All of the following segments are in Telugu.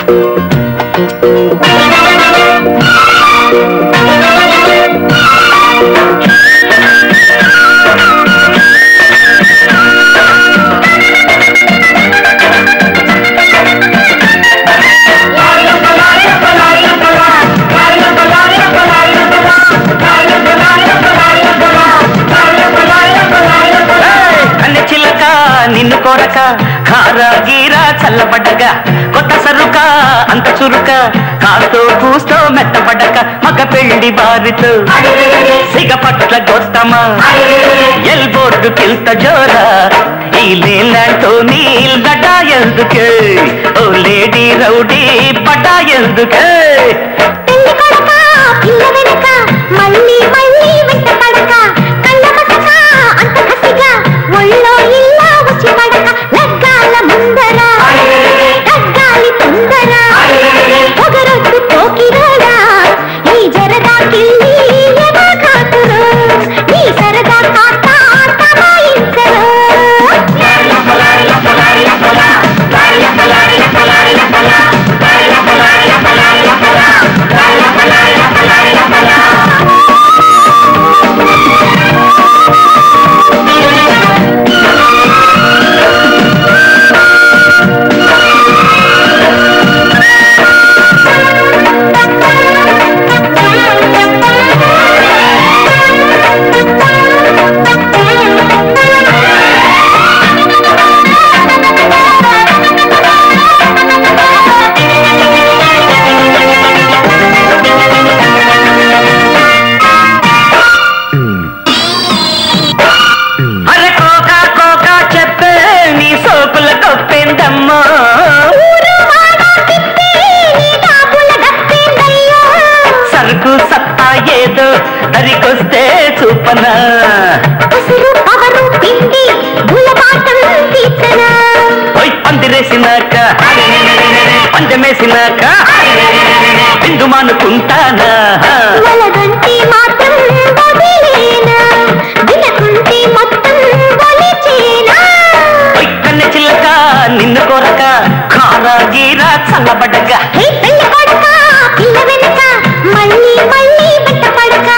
కన్నె చిల్లక నిన్ను కోరక కారా గీరా చల్లబడ్డగా కొత్త సరుక అంత చురుక కాతో పూస్తో మెత్తబడ్డక మగ పెళ్లి బారితో సిగ పట్ల గోస్తమా ఎల్బోర్డు కిల్త జోరా ఈ లేలాంటో నీల్ గడ్డా ఎందుకే ఓ లేడీ రౌడీ పడ్డా ఎందుకే పెళ్లి కొడక పిల్ల వెనక మళ్ళీ మళ్ళీ వెంట పడక కళ్ళ మసక అంత కసిగా ఒళ్ళో ఇల్లా వచ్చి పడక లగ్గాల ముందర లగ్గాలి తొందర పొగరొద్దు పోకిరోడా ఈ జరదా కిల్లి ఎదా కాతురు ఈ సరదా కాత తమాయించరు అరే కోకా కోకా చెప్పే నీ సోకుల కొప్పిందమ్మా ఊరు వాడ తిప్పి నీ డాబుల గప్పిందయ్యో సరుకు సత్తా ఏదో దరికొస్తే చూపనా ఉసురు పవరు పిండి గులపాటం తీర్చనా పోయి పందిరేసినాక పంచమేసినాక బిందు మానుకుంటానా వలగంటి మాత్రం వదిలేనా వినకుంటే మొత్తం వలిచేనా పోయి కన్నె చిల్లక నిన్ను కొరక కారా గీరా చల్లబడ్డగా హే పెళ్లి కొడక పిల్ల వెనక మళ్ళీ మళ్ళీ వెంట పడక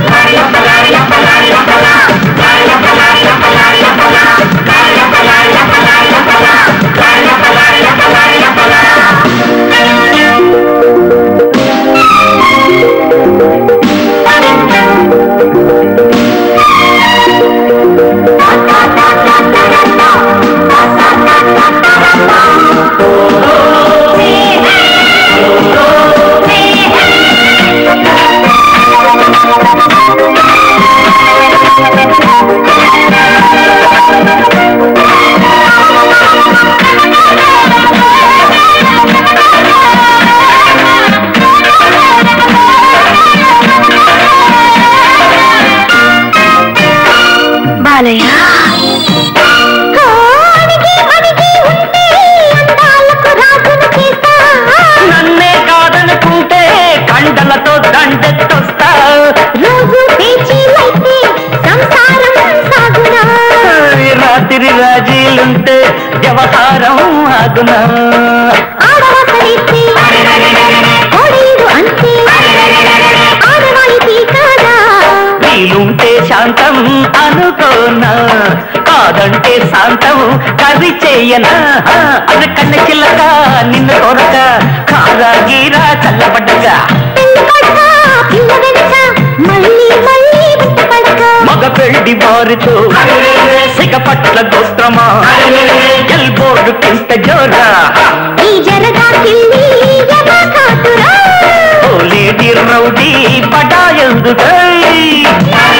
బాలయ్య అణిగి అణిగి ఉంటే అందాలకు రాజును చేస్తా నన్నే కాదనుకుంటే కండలతో దండెత్తొస్తా రోజు పేచీలైతే సంసారం సాగునా రాత్రి రాజీలుంటే వ్యవహారం ఆగునా ఆడవాసలిస్తే కోడీడు అంతే ఆడవాయితీ కాదా వీలుంటే శాంతం అనుకోనా కాదంటే శాంతం కవి చేయనా అది కన్న చిల్లక నిన్ను కొరక కారా గీరా చల్లబడ్డగా పెళ్లి కొడక పిల్ల వెనక మళ్ళీ మళ్ళీ వెంట పడక మగ పెళ్లి వారితో సిగ పట్ల గోత్రమా ఎల్బోర్డు కింత జోరా ఈ జరగా కిల్లి ఎదా కాతురా ఓ లేడీ రౌడీ పడా ఎందుకై